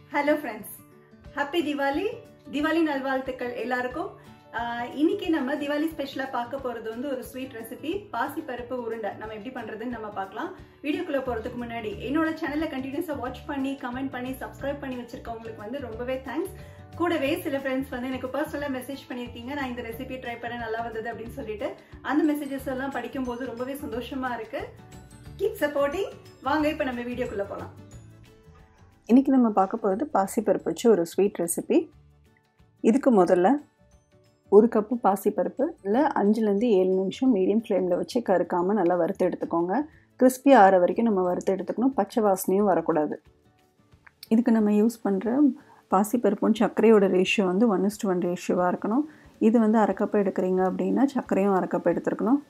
hello friends happy Diwali Diwali நல்வாழ்த்துக்கள் எல்லாருக்கும் ஆஹ் இன்னைக்கு நம்ம திவாலி ஸ்பெஷலா பார்க்க போறது வந்து ஒரு ஸ்வீட் ரெசிபி பாசி பருப்பு உருண்டை நம்ம எப்படி பண்றதுன்னு நம்ம பார்க்கலாம் வீடியோக்குள்ள போறதுக்கு முன்னாடி என்னோட சேனலை கண்டினியூஸா வாட்ச் பண்ணி கமெண்ட் பண்ணி சப்ஸ்கிரைப் பண்ணி வச்சிருக்கவங்களுக்கு வந்து ரொம்பவே தேங்க்ஸ் கூடவே சில ஃப்ரெண்ட்ஸ் வந்து எனக்கு பர்சனலாக மெசேஜ் பண்ணியிருக்கீங்க நான் இந்த ரெசிபி ட்ரை பண்ண நல்லா வந்தது அப்படின்னு சொல்லிட்டு அந்த மெசேஜஸ் எல்லாம் படிக்கும்போது ரொம்பவே சந்தோஷமா இருக்கு கீப் சப்போர்ட்டிங் வாங்க இப்போ நம்ம வீடியோக்குள்ள போகலாம் இன்றைக்கி நம்ம பார்க்க போகிறது பாசிப்பருப்பு வச்சு ஒரு ஸ்வீட் ரெசிபி இதுக்கு முதல்ல ஒரு கப்பு பாசிப்பருப்பு இல்லை அஞ்சுலேருந்து ஏழு நிமிஷம் மீடியம் ஃப்ளேமில் வச்சு கருக்காமல் நல்லா வறுத்து எடுத்துக்கோங்க கிறிஸ்பி ஆற வரைக்கும் நம்ம வறுத்து எடுத்துக்கணும் பச்சை வாசனையும் வரக்கூடாது இதுக்கு நம்ம யூஸ் பண்ணுற பாசிப்பருப்பும் சர்க்கரையோட ரேஷியோ வந்து ஒன் இஸ்டு ஒன் ரேஷியோவாக இருக்கணும் இது வந்து அரைக்கப்பு எடுக்கிறீங்க அப்படின்னா சர்க்கரையும் அரைக்கப்பு எடுத்துருக்கணும்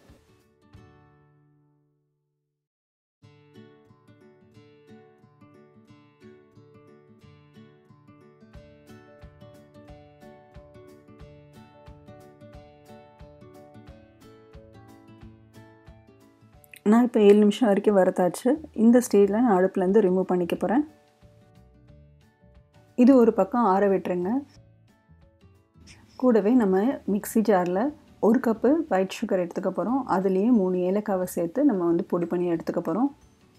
நான் இப்போ ஏழு நிமிஷம் வரைக்கும் வறுத்தாச்சு இந்த ஸ்டேஜில் நான் அடுப்புலேருந்து ரிமூவ் பண்ணிக்க போகிறேன் இது ஒரு பக்கம் ஆற விட்டுருங்க கூடவே நம்ம மிக்ஸி ஜாரில் ஒரு கப்பு ஒயிட் சுகர் எடுத்துக்க போகிறோம் அதுலேயே மூணு ஏலக்காவை சேர்த்து நம்ம வந்து பொடி பண்ணி எடுத்துக்க போகிறோம்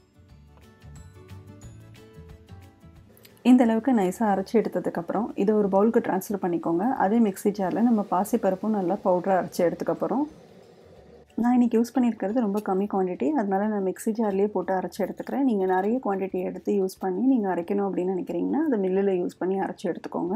இந்த அளவுக்கு நைஸாக அரைச்சி எடுத்ததுக்கப்புறம் இதை ஒரு பவுலுக்கு ட்ரான்ஸ்ஃபர் பண்ணிக்கோங்க அதே மிக்ஸி ஜாரில் நம்ம பாசிப்பருப்பும் நல்லா பவுடராக அரைச்சி எடுத்துக்க போகிறோம் நான் இன்றைக்கி யூஸ் பண்ணியிருக்கிறது ரொம்ப கம்மி குவான்டிட்டி அதனால் நான் மிக்ஸி ஜார்லேயே போட்டு அரைச்சி எடுத்துக்கிறேன் நீங்கள் நிறைய குவான்டிட்டி எடுத்து யூஸ் பண்ணி நீங்கள் அரைக்கணும் அப்படின்னு நினைக்கிறீங்கன்னா அதை மில்லில் யூஸ் பண்ணி அரைச்சி எடுத்துக்கோங்க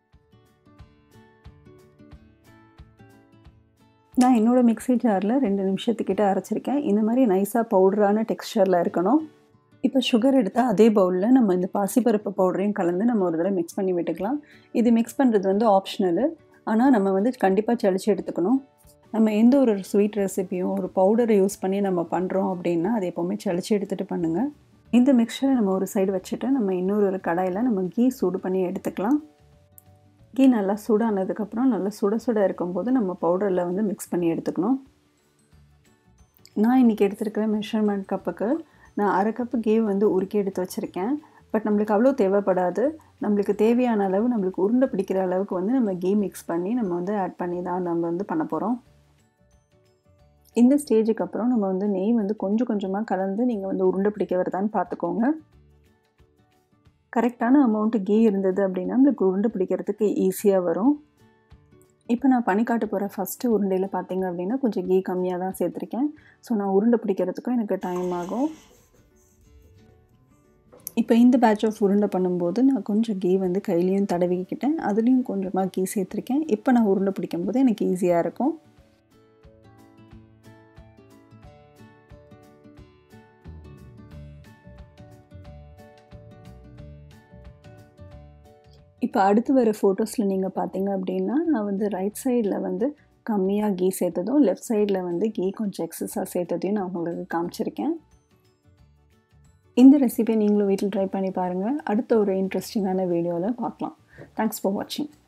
நான் என்னோடய மிக்ஸி ஜாரில் ரெண்டு நிமிஷத்துக்கிட்ட அரைச்சிருக்கேன் இந்த மாதிரி நைஸாக பவுடரான டெக்ஸ்டரில் இருக்கணும் இப்போ சுகர் எடுத்தால் அதே பவுலில் நம்ம இந்த பாசிப்பருப்பு பவுடரையும் கலந்து நம்ம ஒரு தடவை மிக்ஸ் பண்ணி விட்டுக்கலாம் இது மிக்ஸ் பண்ணுறது வந்து ஆப்ஷனலு ஆனால் நம்ம வந்து கண்டிப்பாக சளிச்சு எடுத்துக்கணும் நம்ம எந்த ஒரு ஸ்வீட் ரெசிபியும் ஒரு பவுடரை யூஸ் பண்ணி நம்ம பண்ணுறோம் அப்படின்னா அதை எப்போவுமே சளிச்சு எடுத்துகிட்டு பண்ணுங்கள் இந்த மிக்சரை நம்ம ஒரு சைடு வச்சுட்டு நம்ம இன்னொரு ஒரு கடாயில் நம்ம கீ சூடு பண்ணி எடுத்துக்கலாம் கீ நல்லா சூடானதுக்கப்புறம் நல்லா சுட சுட இருக்கும்போது நம்ம பவுடரில் வந்து மிக்ஸ் பண்ணி எடுத்துக்கணும் நான் இன்றைக்கி எடுத்துருக்கிற மெஷர்மெண்ட் கப்புக்கு நான் அரை கப்பு கீ வந்து உருக்கி எடுத்து வச்சுருக்கேன் பட் நம்மளுக்கு அவ்வளோ தேவைப்படாது நம்மளுக்கு தேவையான அளவு நம்மளுக்கு உருண்டை பிடிக்கிற அளவுக்கு வந்து நம்ம கீ மிக்ஸ் பண்ணி நம்ம வந்து ஆட் பண்ணி தான் நம்ம வந்து பண்ண போகிறோம் இந்த ஸ்டேஜுக்கு அப்புறம் நம்ம வந்து நெய் வந்து கொஞ்சம் கொஞ்சமாக கலந்து நீங்கள் வந்து உருண்டை பிடிக்க வருதான்னு பார்த்துக்கோங்க கரெக்டான அமௌண்ட்டு கீ இருந்தது அப்படின்னா நம்மளுக்கு உருண்டை பிடிக்கிறதுக்கு ஈஸியாக வரும் இப்போ நான் பனிக்காட்டு போகிற ஃபஸ்ட்டு உருண்டையில் பார்த்தீங்க அப்படின்னா கொஞ்சம் கீ கம்மியாக தான் சேர்த்துருக்கேன் ஸோ நான் உருண்டை பிடிக்கிறதுக்கும் எனக்கு டைம் ஆகும் இப்போ இந்த பேட்ச் ஆஃப் உருண்டை பண்ணும்போது நான் கொஞ்சம் கீ வந்து கையிலையும் தடவிக்கிட்டேன் அதுலேயும் கொஞ்சமாக கீ சேர்த்துருக்கேன் இப்போ நான் உருண்டை பிடிக்கும்போது எனக்கு ஈஸியாக இருக்கும் இப்போ அடுத்து வர ஃபோட்டோஸில் நீங்கள் பார்த்தீங்க அப்படின்னா நான் வந்து ரைட் சைடில் வந்து கம்மியாக கீ சேர்த்ததும் லெஃப்ட் சைடில் வந்து கீ கொஞ்சம் எக்ஸஸாக சேர்த்ததையும் நான் உங்களுக்கு காமிச்சிருக்கேன் இந்த ரெசிபியை நீங்களும் வீட்டில் ட்ரை பண்ணி பாருங்கள் அடுத்த ஒரு இன்ட்ரெஸ்டிங்கான வீடியோவில் பார்க்கலாம் தேங்க்ஸ் ஃபார் வாட்சிங்